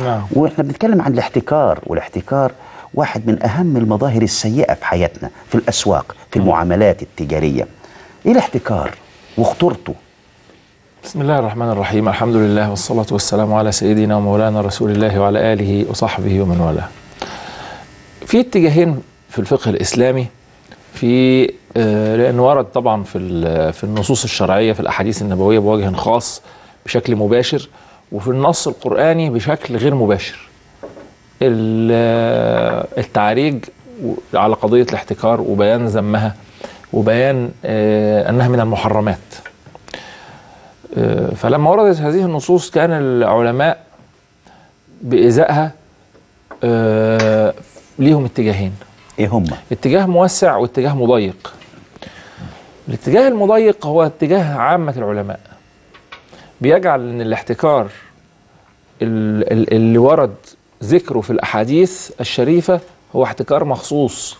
نعم. واحنا بنتكلم عن الاحتكار والاحتكار واحد من اهم المظاهر السيئه في حياتنا في الاسواق في المعاملات التجاريه ايه الاحتكار وخطورته بسم الله الرحمن الرحيم الحمد لله والصلاة والسلام على سيدنا ومولانا رسول الله وعلى آله وصحبه ومن والاه في اتجاهين في الفقه الإسلامي في آه، لأن ورد طبعا في ال- في النصوص الشرعية في الأحاديث النبوية بوجه خاص بشكل مباشر وفي النص القرآني بشكل غير مباشر ال- آه، التعريج و- على قضية الاحتكار وبيان ذمها وبيان آه، أنها من المحرمات آه، فلما وردت هذه النصوص كان العلماء بإزائها آه، ليهم اتجاهين ايه هم اتجاه موسع واتجاه مضيق الاتجاه المضيق هو اتجاه عامة العلماء بيجعل ان الاحتكار ال- ال- اللي ورد ذكره في الأحاديث الشريفة هو احتكار مخصوص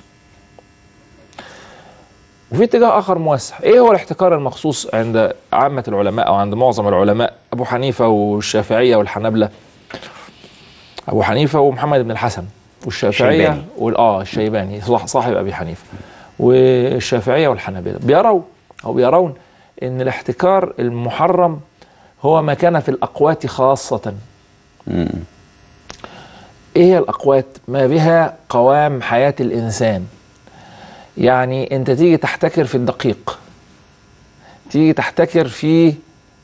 وفي اتجاه آخر موسع ايه هو الاحتكار المخصوص عند عامة العلماء أو عند معظم العلماء أبو حنيفة والشافعية والحنابلة أبو حنيفة ومحمد بن الحسن والشافعية الشيباني. وال- اه الشيباني صح- صاحب أبي حنيفة والشافعية والحنابلة بيروا أو بيرون إن الاحتكار المحرم هو ما كان في الأقوات خاصة مم. ايه هي الاقوات ما بها قوام حياه الانسان يعني انت تيجي تحتكر في الدقيق تيجي تحتكر في إيه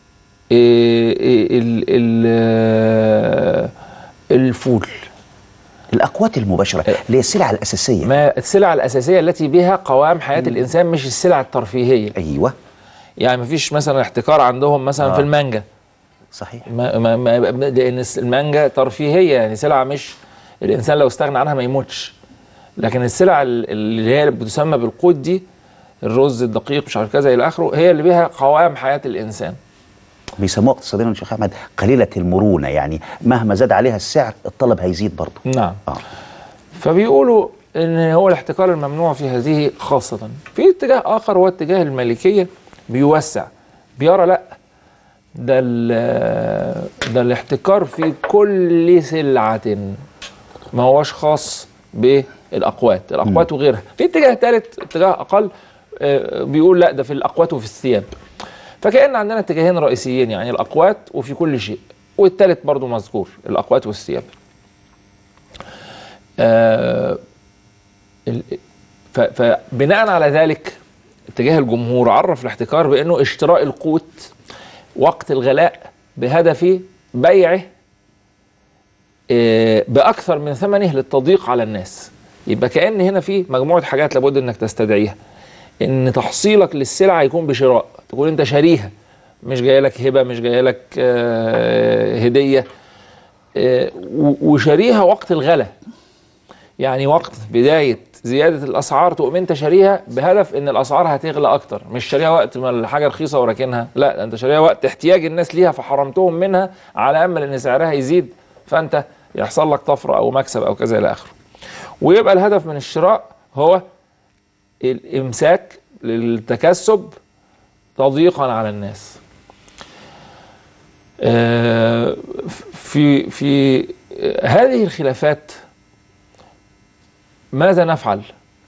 إيه ال ال آه، الفول الاقوات المباشره اللي هي السلع الاساسيه ما السلع الاساسيه التي بها قوام حياه الانسان مش السلع الترفيهيه ايوه يعني مفيش مثلا احتكار عندهم مثلا آه. في المانجا صحيح ما ما ما لان المانجا ترفيهيه يعني سلعه مش الانسان لو استغنى عنها ما يموتش لكن السلع ال- اللي هي بتسمى بالقوت دي الرز الدقيق مش عارف كذا الى اخره هي اللي بها قوام حياه الانسان بيسموها اقتصاديا يا شيخ احمد قليله المرونه يعني مهما زاد عليها السعر الطلب هيزيد برضه نعم اه فبيقولوا ان هو الاحتكار الممنوع في هذه خاصه في اتجاه اخر هو اتجاه المالكيه بيوسع بيرى لا ده ال- ده الاحتكار في كل سلعه ما هوش خاص بالاقوات الاقوات وغيرها في اتجاه ثالث اتجاه اقل آه، بيقول لا ده في الاقوات وفي الثياب فكأن عندنا اتجاهين رئيسيين يعني الاقوات وفي كل شيء والثالث برضو مذكور الاقوات والثياب آه، ال- ف- فبناء على ذلك اتجاه الجمهور عرف الاحتكار بانه اشتراء القوت وقت الغلاء بهدف بيعه آه، باكثر من ثمنه للتضييق على الناس يبقى كان هنا في مجموعه حاجات لابد انك تستدعيها ان تحصيلك للسلعه يكون بشراء تكون انت شاريها مش جايه لك هبه مش جايه لك آه، هديه آه، و- وشاريها وقت الغلا يعني وقت بدايه زياده الاسعار تقوم انت شاريها بهدف ان الاسعار هتغلى اكتر مش شاريها وقت ما الحاجه رخيصه وراكنها لا ده انت شاريها وقت احتياج الناس ليها فحرمتهم منها على امل ان سعرها يزيد فانت يحصل لك طفره او مكسب او كذا الى اخره ويبقى الهدف من الشراء هو الامساك للتكسب تضييقا على الناس آه، في في هذه الخلافات ماذا نفعل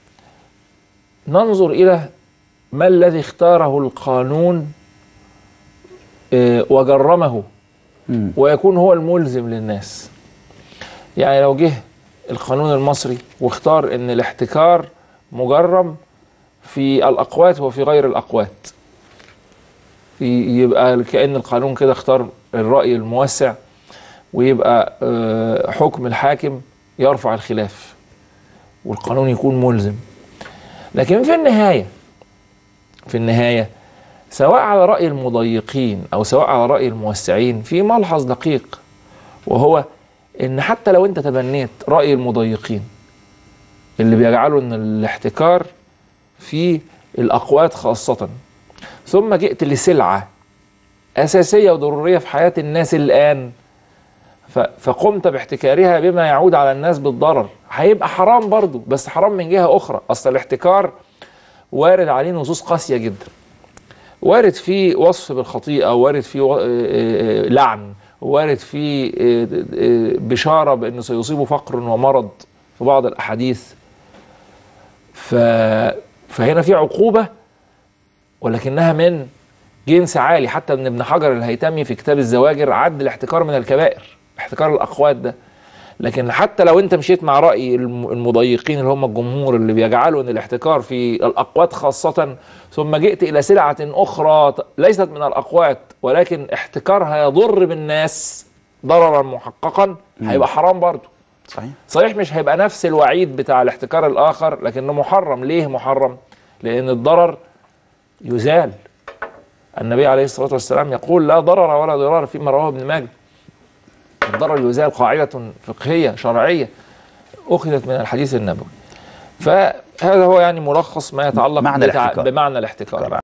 ننظر الى ما الذي اختاره القانون آه، وجرمه مم. ويكون هو الملزم للناس يعني لو جه القانون المصري واختار ان الاحتكار مجرم في الاقوات وفي غير الاقوات في يبقى كأن القانون كده اختار الرأي الموسع ويبقى آه، حكم الحاكم يرفع الخلاف والقانون يكون ملزم لكن في النهاية في النهاية سواء على رأي المضيقين أو سواء على رأي الموسعين في ملحظ دقيق وهو إن حتى لو أنت تبنيت رأي المضيقين اللي بيجعلوا إن الاحتكار في الأقوات خاصة ثم جئت لسلعة أساسية وضرورية في حياة الناس الآن ف- فقمت باحتكارها بما يعود على الناس بالضرر هيبقى حرام برضو بس حرام من جهة أخرى أصل الاحتكار وارد عليه نصوص قاسية جدا وارد فيه وصف بالخطيئة وارد فيه و- آه، آه، لعن وارد فيه آه، آه، بشارة بأنه سيصيبه فقر ومرض في بعض الأحاديث ف... فهنا في عقوبة ولكنها من جنس عالي حتى ان ابن حجر الهيتمي في كتاب الزواجر عد الاحتكار من الكبائر احتكار الاقوات ده لكن حتى لو انت مشيت مع راي الم- المضيقين اللي هم الجمهور اللي بيجعلوا ان الاحتكار في الاقوات خاصه ثم جئت الى سلعه اخرى ت- ليست من الاقوات ولكن احتكارها يضر بالناس ضررا محققا هيبقى حرام برضه صحيح صحيح مش هيبقى نفس الوعيد بتاع الاحتكار الاخر لكنه محرم ليه محرم لان الضرر يزال النبي عليه الصلاه والسلام يقول لا ضرر ولا ضرار فيما رواه ابن ماجه الضرر يزال قاعده فقهيه شرعيه اخذت من الحديث النبوي فهذا هو يعني ملخص ما يتعلق معنى بتع- الاحتكار. بمعنى الاحتكار